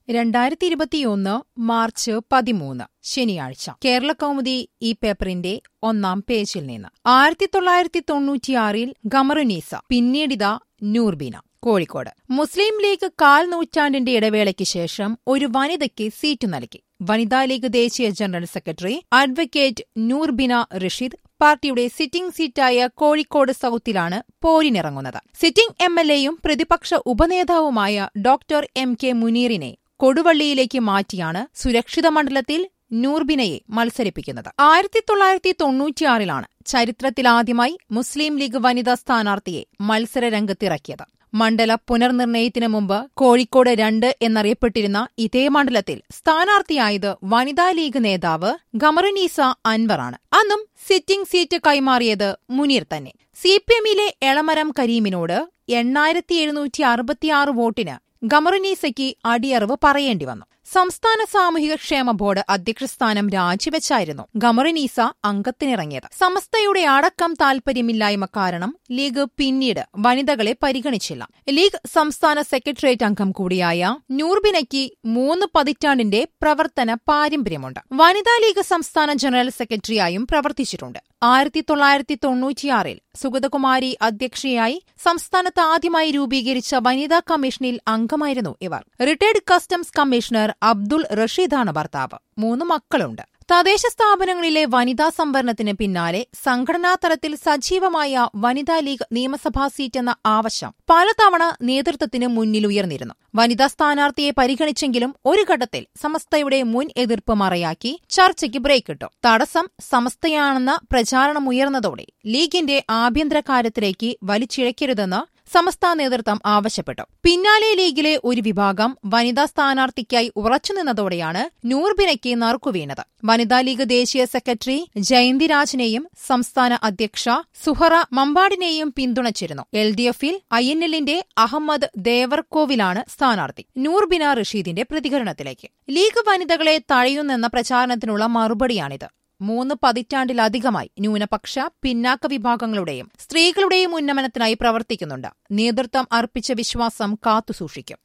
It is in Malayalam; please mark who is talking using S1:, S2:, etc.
S1: രണ്ടായിരത്തി ഇരുപത്തിയൊന്ന് മാർച്ച് പതിമൂന്ന് ശനിയാഴ്ച കേരള കൗമുദി ഈ പേപ്പറിന്റെ ഒന്നാം പേജിൽ നിന്ന് ആയിരത്തി തൊള്ളായിരത്തി തൊണ്ണൂറ്റിയാറിൽ ഗമറുനീസ പിന്നീടിതാ നൂർബിന കോഴിക്കോട് മുസ്ലിം ലീഗ് കാൽ നൂറ്റാണ്ടിന്റെ ഇടവേളയ്ക്ക് ശേഷം ഒരു വനിതയ്ക്ക് സീറ്റ് നൽകി വനിതാ ലീഗ് ദേശീയ general secretary advocate Noorbina Rasheed പാർട്ടിയുടെ സിറ്റിംഗ് സീറ്റായ കോഴിക്കോട് സൌത്തിലാണ് പോരിനിറങ്ങുന്നത് സിറ്റിംഗ് എം എൽ എയും പ്രതിപക്ഷ ഉപനേതാവുമായ ഡോക്ടർ എം കെ മുനീറിനെ കൊടുവള്ളിയിലേക്ക് മാറ്റിയാണ് സുരക്ഷിത മണ്ഡലത്തിൽ നൂർബിനയെ മത്സരിപ്പിക്കുന്നത് ആയിരത്തി തൊള്ളായിരത്തി തൊണ്ണൂറ്റിയാറിലാണ് ചരിത്രത്തിലാദ്യമായി മുസ്ലിം ലീഗ് വനിതാ സ്ഥാനാർത്ഥിയെ മത്സരരംഗത്തിറക്കിയത് മണ്ഡല പുനർനിർണയത്തിനു മുമ്പ് കോഴിക്കോട് രണ്ട് എന്നറിയപ്പെട്ടിരുന്ന ഇതേ മണ്ഡലത്തിൽ സ്ഥാനാർത്ഥിയായത് വനിതാ ലീഗ് നേതാവ് ഗമറുനീസ അൻവറാണ് അന്നും സിറ്റിംഗ് സീറ്റ് കൈമാറിയത് മുനീർ തന്നെ സിപിഎമ്മിലെ എളമരം കരീമിനോട് എണ്ണായിരത്തി എഴുന്നൂറ്റി അറുപത്തിയാറ് വോട്ടിന് ഗമറുനീസയ്ക്ക് അടിയറവ് പറയേണ്ടി വന്നു സംസ്ഥാന സാമൂഹിക ക്ഷേമ ബോർഡ് അധ്യക്ഷസ്ഥാനം രാജിവെച്ചായിരുന്നു ഗമറുനീസ അംഗത്തിനിറങ്ങിയത് സമസ്തയുടെ അടക്കം താൽപര്യമില്ലായ്മ കാരണം ലീഗ് പിന്നീട് വനിതകളെ പരിഗണിച്ചില്ല ലീഗ് സംസ്ഥാന സെക്രട്ടേറിയറ്റ് അംഗം കൂടിയായ നൂർബിനയ്ക്ക് മൂന്ന് പതിറ്റാണ്ടിന്റെ പ്രവർത്തന പാരമ്പര്യമുണ്ട് വനിതാ ലീഗ് സംസ്ഥാന ജനറൽ സെക്രട്ടറിയായും പ്രവർത്തിച്ചിട്ടുണ്ട് ആയിരത്തി തൊള്ളായിരത്തി തൊണ്ണൂറ്റിയാറിൽ സുഗതകുമാരി അധ്യക്ഷയായി സംസ്ഥാനത്ത് ആദ്യമായി രൂപീകരിച്ച വനിതാ കമ്മീഷനിൽ അംഗമായിരുന്നു ഇവർ റിട്ടയർഡ് കസ്റ്റംസ് കമ്മീഷണർ അബ്ദുൾ റഷീദാണ് ഭർത്താവ് മൂന്ന് മക്കളുണ്ട് തദ്ദേശ സ്ഥാപനങ്ങളിലെ വനിതാ സംവരണത്തിന് പിന്നാലെ സംഘടനാ തലത്തിൽ സജീവമായ വനിതാ ലീഗ് നിയമസഭാ സീറ്റെന്ന ആവശ്യം പലതവണ നേതൃത്വത്തിന് മുന്നിലുയർന്നിരുന്നു വനിതാ സ്ഥാനാർത്ഥിയെ പരിഗണിച്ചെങ്കിലും ഒരു ഘട്ടത്തിൽ സമസ്തയുടെ മുൻ എതിർപ്പ് മറയാക്കി ചർച്ചയ്ക്ക് ബ്രേക്കിട്ടു തടസ്സം സമസ്തയാണെന്ന പ്രചാരണമുയർന്നതോടെ ലീഗിന്റെ ആഭ്യന്തര കാര്യത്തിലേക്ക് വലിച്ചിഴക്കരുതെന്ന് സമസ്ത നേതൃത്വം ആവശ്യപ്പെട്ടു പിന്നാലെ ലീഗിലെ ഒരു വിഭാഗം വനിതാ സ്ഥാനാർത്ഥിക്കായി ഉറച്ചുനിന്നതോടെയാണ് നൂർബിനയ്ക്ക് നറുക്കുവീണത് വനിതാ ലീഗ് ദേശീയ സെക്രട്ടറി ജയന്തി രാജിനെയും സംസ്ഥാന അധ്യക്ഷ സുഹറ മമ്പാടിനെയും പിന്തുണച്ചിരുന്നു എൽ ഡി എഫിൽ ഐ എൻ എല്ലിന്റെ അഹമ്മദ് ദേവർകോവിലാണ് സ്ഥാനാർത്ഥി നൂർബിന റഷീദിന്റെ പ്രതികരണത്തിലേക്ക് ലീഗ് വനിതകളെ തഴയുന്നെന്ന പ്രചാരണത്തിനുള്ള മറുപടിയാണിത് മൂന്ന് പതിറ്റാണ്ടിലധികമായി ന്യൂനപക്ഷ പിന്നാക്ക വിഭാഗങ്ങളുടെയും സ്ത്രീകളുടെയും ഉന്നമനത്തിനായി പ്രവർത്തിക്കുന്നുണ്ട് നേതൃത്വം അർപ്പിച്ച വിശ്വാസം കാത്തുസൂക്ഷിക്കും